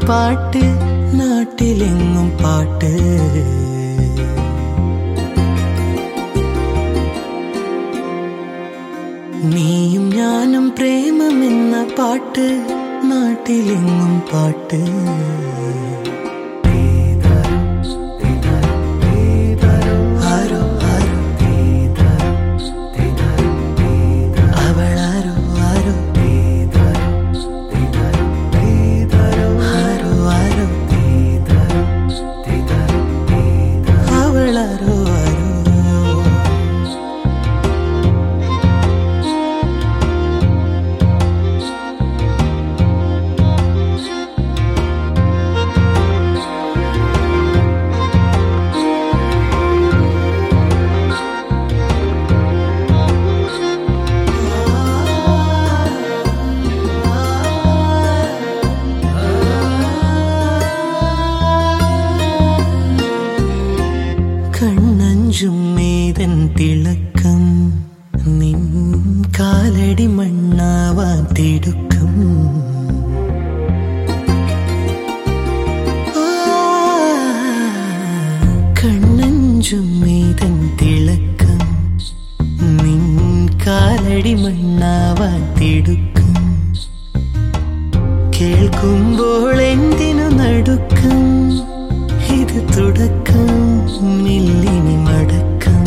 പാട്ട് നാട്ടിലെങ്ങും പാട്ട് നീയും ഞാനും പ്രേമമെന്ന പാട്ട് നാട്ടിലെങ്ങും പാട്ട് ആരോ ആരോ അവളാരോ ആരോ ആരോ ആരോ അവളാരോ ആരോ കണ്ണഞ്ചും മേതൻ തിളക്കം നിൻ കാലടി മണ്ണാവാൻ തിടുക്കം ആ, കണ്ണഞ്ചും മേതൻ തിളക്കം നിൻ കാലടി മണ്ണാവാൻ തിടുക്കം കേൾക്കുമ്പോൾ എന്തിനു നടുക്കം ഇത് തുടക്കം മില്ലിനി മടക്കം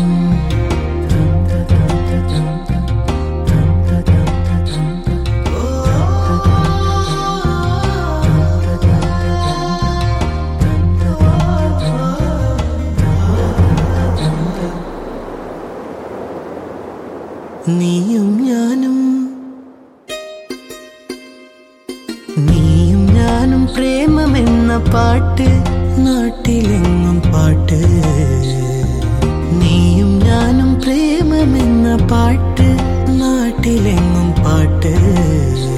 നീയും ഞാനും നീയും ഞാനും പ്രേമമെന്ന പാട്ട് നാട്ടിലെങ്ങും പാട്ട് നീയും ഞാനും പ്രേമമെന്ന പാട്ട് നാട്ടിലെങ്ങും പാട്ട്